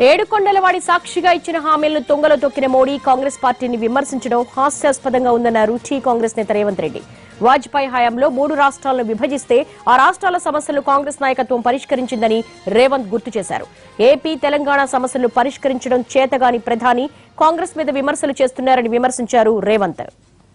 ఏడుకొండలవాడి సాక్షిగా ఇచ్చిన హామీలను తొంగలో తొక్కిన మోడీ కాంగ్రెస్ పార్టీని విమర్శించడం హాస్యాస్పదంగా ఉందన్నారు టీ కాంగ్రెస్ నేత రేవంత్ రెడ్డి వాజ్పేయి హయాంలో మూడు రాష్ట్రాలను విభజిస్తే ఆ రాష్ట్రాల సమస్యలు కాంగ్రెస్ నాయకత్వం పరిష్కరించిందని రేవంత్ గుర్తు చేశారు ఏపీ తెలంగాణ సమస్యలు పరిష్కరించడం చేతగాని ప్రధాని కాంగ్రెస్ మీద విమర్శలు చేస్తున్నారని విమర్శించారు రేవంత్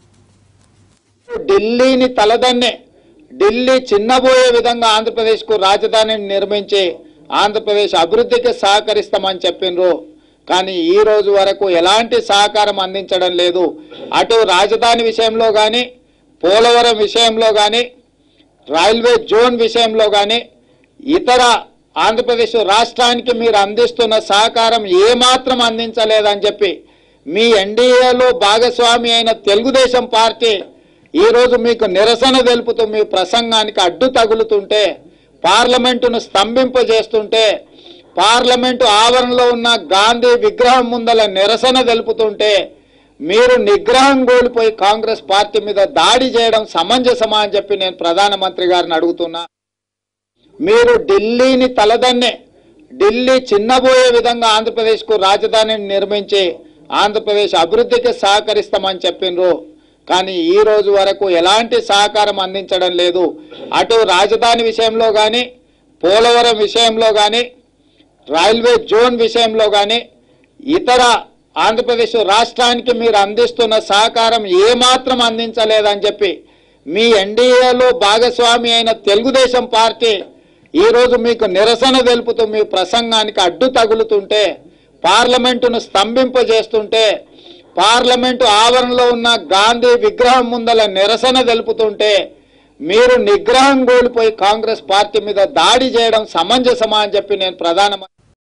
ఢిల్లీని తలదన్నే ఢిల్లీ చిన్నబోయే విధంగా ఆంధ్రప్రదేశ్కు రాజధానిని నిర్మించి ఆంధ్రప్రదేశ్ అభివృద్ధికి సహకరిస్తామని చెప్పిండ్రు కానీ ఈ రోజు వరకు ఎలాంటి సహకారం అందించడం లేదు అటు రాజధాని విషయంలో కానీ పోలవరం విషయంలో కానీ రైల్వే జోన్ విషయంలో కానీ ఇతర ఆంధ్రప్రదేశ్ రాష్ట్రానికి మీరు అందిస్తున్న సహకారం ఏమాత్రం అందించలేదని చెప్పి మీ ఎన్డీఏలో భాగస్వామి అయిన తెలుగుదేశం పార్టీ ఈరోజు మీకు నిరసన తెలుపుతూ మీ ప్రసంగానికి అడ్డు తగులుతుంటే పార్లమెంటును స్తంభింపజేస్తుంటే పార్లమెంటు ఆవరణలో ఉన్న గాంధీ విగ్రహం ముందల నిరసన తెలుపుతుంటే మీరు నిగ్రహం కోల్పోయి కాంగ్రెస్ పార్టీ మీద దాడి చేయడం సమంజసమా అని చెప్పి నేను ప్రధానమంత్రి గారిని అడుగుతున్నా మీరు ఢిల్లీని తలదన్నే ఢిల్లీ చిన్నబోయే విధంగా ఆంధ్రప్రదేశ్కు రాజధానిని నిర్మించి ఆంధ్రప్రదేశ్ అభివృద్ధికి సహకరిస్తామని చెప్పిండ్రు కానీ ఈ రోజు వరకు ఎలాంటి సహకారం అందించడం లేదు అటు రాజధాని విషయంలో కానీ పోలవరం విషయంలో కానీ రైల్వే జోన్ విషయంలో కానీ ఇతర ఆంధ్రప్రదేశ్ రాష్ట్రానికి మీరు అందిస్తున్న సహకారం ఏమాత్రం అందించలేదని చెప్పి మీ ఎన్డీఏలో భాగస్వామి అయిన తెలుగుదేశం పార్టీ ఈరోజు మీకు నిరసన తెలుపుతూ మీ ప్రసంగానికి అడ్డు తగులుతుంటే పార్లమెంటును స్తంభింపజేస్తుంటే పార్లమెంటు ఆవరణలో ఉన్న గాంధీ విగ్రహం ముందల నిరసన తెలుపుతుంటే మీరు నిగ్రహం కోల్పోయి కాంగ్రెస్ పార్టీ మీద దాడి చేయడం సమంజసమా అని చెప్పి నేను ప్రధానమంత్రి